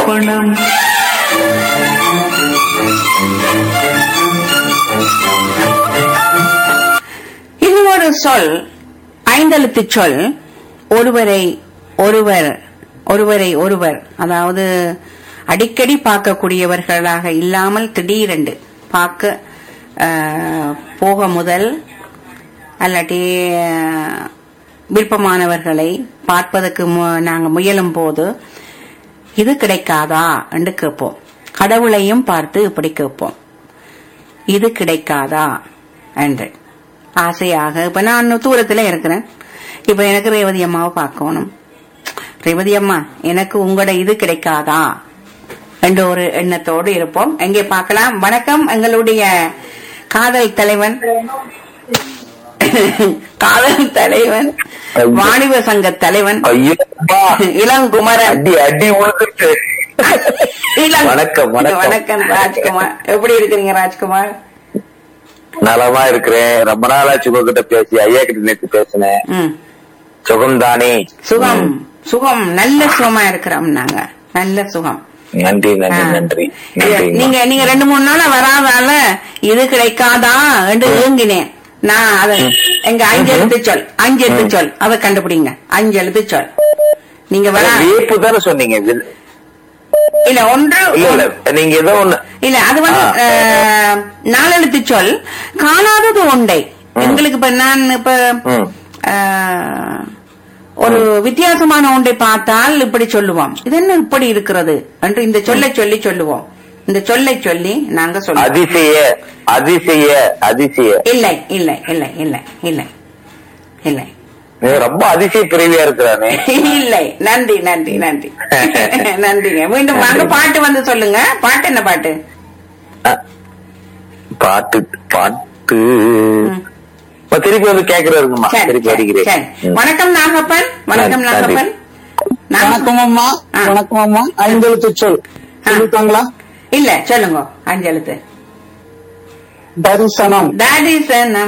பணம் இது ஒரு சொல் ஐந்தெழுத்து சொல் ஒருவரை ஒருவர் ஒருவரை ஒருவர் அதாவது அடிக்கடி பார்க்கக்கூடியவர்களாக இல்லாமல் திடீரென்று பார்க்க அஹ், போக முதல் அல்லாட்டி அஹ், விருப்பமானவர்களை பார்ப்பதற்கு மு- நாங்க முயலும் போது இது கிடைக்காதா என்று கேட்போம் கடவுளையும் பார்த்து இப்படி கேட்போம் இது கிடைக்காதா என்று ஆசையாக இப்ப நான் தூரத்துல இருக்கிறேன் இப்ப எனக்கு ரேவதி அம்மாவை பார்க்கணும் ரேவதி அம்மா எனக்கு உங்களோட இது கிடைக்காதா என்ற ஒரு எண்ணத்தோடு இருப்போம் எங்கே பார்க்கலாம் வணக்கம் எங்களுடைய காதல் தலைவன் காதல் தலைவன் வாணிப சங்க தலைவன் ஐயோ அம்மா. இளங்குமரன் அடி அடி உழுதுட்டு இளம்- வணக்கம், வணக்கம். வணக்கம் ராஜ்குமார் எப்படி இருக்கிறீங்க ராஜ்குமார் நலமா இருக்கிறேன் ரொம்ப நாளாச்சு உங்ககிட்ட பேசி ஐயா கிட்ட நேற்று பேசினேன் ம் சுகம்தானே சுகம் சுகம் நல்ல சுகமா இருக்கிறோம் நாங்க நல்ல சுகம் நன்றி நன்றி ஆ. நன்றி இது- நன்றி நீங்க நீங்க ரெண்டு மூணு நாளா வராதால இது கிடைக்காதா என்று ஏங்கினேன் நான் அத எங்க அஞ்சு எழுத்து சொல் அஞ்சு எழுத்து சொல் அதை கண்டுபிடிங்க அஞ்சு எழுத்து சொல் நீங்க வரா வேப்பு தானே சொன்னீங்க வில்- இல்ல ஒன்று இல்ல இல்ல நீங்க ஏதோ ஒண்ணு இல்ல அது வந்து ஆ. அஹ், நாலெழுத்து சொல் காணாதது ஒன்றை ம். எங்களுக்கு இப்ப நான் இப்ப ம். அஹ், ஒரு வித்தியாசமான ஒன்றை பார்த்தால் இப்படி சொல்லுவோம் இது என்ன இப்படி இருக்கிறது என்று இந்த சொல்லை சொல்லி சொல்லுவோம் இந்த சொல்லை சொல்லி நாங்க சொல்லுவோம் அதிசய அதிசய அதிசய இல்லை இல்லை இல்லை இல்லை இல்லை இல்லை நீ ரொம்ப அதிசய பிரிவியா இருக்கிறானே இல்லை நன்றி நன்றி நன்றி நன்றிங்க மீண்டும் வாங்க பாட்டு வந்து சொல்லுங்க பாட்டு என்ன பாட்டு ஆ. பாட்டு பாட்டு ம். இப்ப திருப்பி வந்து கேக்குறாருங்கம்மா சரி, திருப்பி சரி, அடிக்கிறேன் சரி. ம். வணக்கம் நாகப்பன் வணக்கம் நன்றி. நாகப்பன் நாக- வணக்கம் அம்மா ஆ. வணக்கம் அம்மா ஐந்தெழுத்து சொல் சொல்லிட்டாங்களா இல்ல சொல்லுங்க அஞ்செழுத்து தரிசனம் தரிசனம்